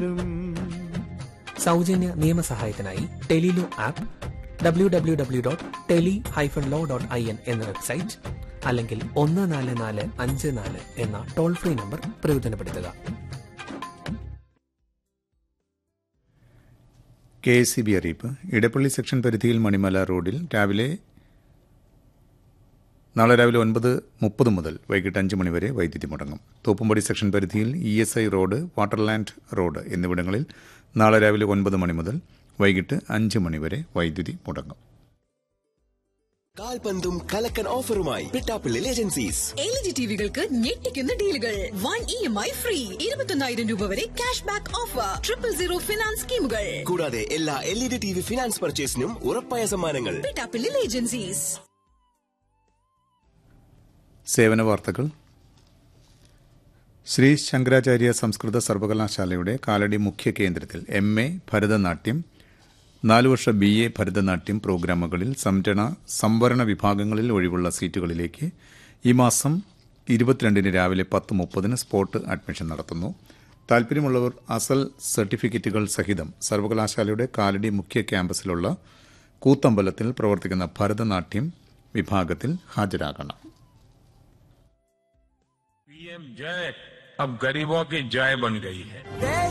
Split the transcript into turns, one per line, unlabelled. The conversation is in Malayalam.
സൗജന്യ നിയമസഹായത്തിനായി tele law app W W W dot tele hyphen law dot I N എന്ന വെബ്സൈറ്റ് അല്ലെങ്കിൽ ഒന്ന് നാല് നാല് അഞ്ച് നാല് എന്ന ടോൾ ഫ്രീ നമ്പർ പ്രയോജനപ്പെടുത്തുക
കെ എസ് സി ബി അറിയിപ്പ് ഇടപ്പള്ളി സെക്ഷൻ പരിധിയിൽ മണിമല റോഡിൽ രാവിലെ നാളെ രാവിലെ ഒൻപത് മുപ്പത് മുതൽ വൈകിട്ട് അഞ്ച് മണിവരെ വൈദ്യുതി മുടങ്ങും തോപ്പുംപടി സെക്ഷൻ പരിധിയിൽ E S I road waterland road എന്നിവിടങ്ങളിൽ നാളെ രാവിലെ ഒൻപത് മണി മുതൽ വൈകിട്ട് അഞ്ച് മണിവരെ വൈദ്യുതി മുടങ്ങും
കാൽപന്തും കലക്കൻ ഓഫറുമായി പിട്ടാപ്പിള്ളിൽ ഏജൻസീസ്
എൽ ജി ടിവികൾക്ക് ഞെട്ടിക്കുന്ന ഡീലുകൾ one E M I free ഇരുപത്തൊന്നായിരം രൂപ വരെ cash back offer triple zero finance സ്കീമുകൾ
കൂടാതെ എല്ലാ L E D T V finance പർച്ചേസിനും ഉറപ്പായ സമ്മാനങ്ങൾ
പിട്ടാപ്പിള്ളിൽ ഏജൻസീസ്
സേവന വാർത്തകൾ ശ്രീ ശങ്കരാചാര്യ സംസ്കൃത സർവകലാശാലയുടെ കാലടി മുഖ്യ കേന്ദ്രത്തിൽ എം എ ഭരതനാട്യം നാലു വർഷ ബി എ ഭരതനാട്യം പ്രോഗ്രാമുകളിൽ സംവരണ സംവരണ വിഭാഗങ്ങളിൽ ഒഴിവുള്ള സീറ്റുകളിലേക്ക് ഈ മാസം ഇരുപത്തിരണ്ടിന് രാവിലെ പത്ത് മുപ്പതിന് സ്പോട്ട് അഡ്മിഷൻ നടത്തുന്നു താൽപ്പര്യമുള്ളവർ അസൽ സർട്ടിഫിക്കറ്റുകൾ സഹിതം സർവകലാശാലയുടെ കാലടി മുഖ്യ ക്യാമ്പസിലുള്ള കൂത്തമ്പലത്തിൽ പ്രവർത്തിക്കുന്ന ഭരതനാട്യം വിഭാഗത്തിൽ ഹാജരാകണം
पीएम जय अब गरीबों की जय बन गई है